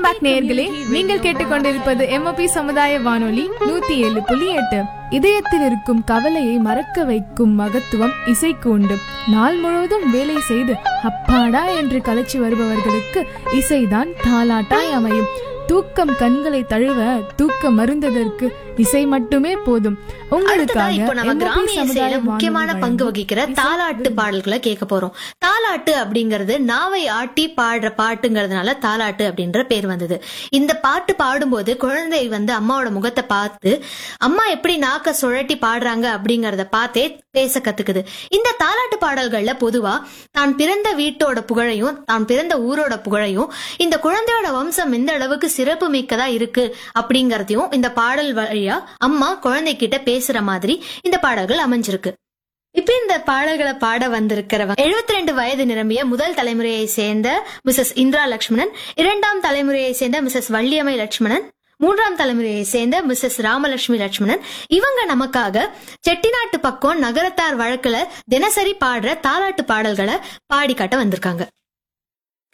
welcome back நேயர்களே நீங்கள் கேட்டுக்கொண்டிருப்பது எம்ஓபி சமுதாய வானொலி நூத்தி ஏழு புள்ளி எட்டு இதயத்தில் இருக்கும் கவலையை மறக்க வைக்கும் மகத்துவம் இசைக்கு உண்டு நாள் முழுவதும் வேலை செய்து அப்பாடா என்று கலைச்சி வருபவர்களுக்கு இசைதான் தாலாட்டாய் அமையும் தூக்கம் கண்களை தழுவ தூக்கம் மருந்ததற்கு இசை மட்டுமே போதும் அடுத்ததா உங்களுக்காக இப்போ நம்ம MOP கிராமிய சமுதாய இசையில வானொலி முக்கியமான பங்கு வழங்கும் வகிக்கிற தாலாட்டு பாடல்களை கேட்க போறோம் தாலாட்டு அப்படிங்கிறது நாவை ஆட்டி பாடுற பாட்டுங்கிறதுனால தாலாட்டு அப்படின்ற பேர் வந்தது இந்த பாட்டு பாடும்போது குழந்தை வந்து அம்மாவோட முகத்தை பார்த்து அம்மா எப்படி நாக்க சுழட்டி பாடுறாங்க அப்படிங்கறத பார்த்தே பேச கத்துக்குது இந்த தாலாட்டு பாடல்கள்ல பொதுவா தான் பிறந்த வீட்டோட புகழையும் தான் பிறந்த ஊரோட புகழையும் இந்த குழந்தையோட வம்சம் எந்த அளவுக்கு சிறப்பு மிக்கதா இருக்கு அப்படிங்கறதையும் இந்த பாடல் வழியா அம்மா குழந்தைகிட்ட பேசுற மாதிரி இந்த பாடல்கள் அமைஞ்சிருக்கு இப்ப இந்த பாடல்களை பாட வந்திருக்கிறவங்க எழுபத்தி ரெண்டு வயது நிரம்பிய முதல் தலைமுறையை சேர்ந்த மிசஸ் இந்திரா லட்சுமணன் இரண்டாம் தலைமுறையை சேர்ந்த மிசஸ் வள்ளியம்மை லட்சுமணன் மூன்றாம் தலைமுறையை சேர்ந்த மிசஸ் ராமலட்சுமி லட்சுமணன் இவங்க நமக்காக செட்டிநாட்டு பக்கம் நகரத்தார் வழக்குல தினசரி பாடுற தாலாட்டு பாடல்களை பாடி காட்ட வந்திருக்காங்க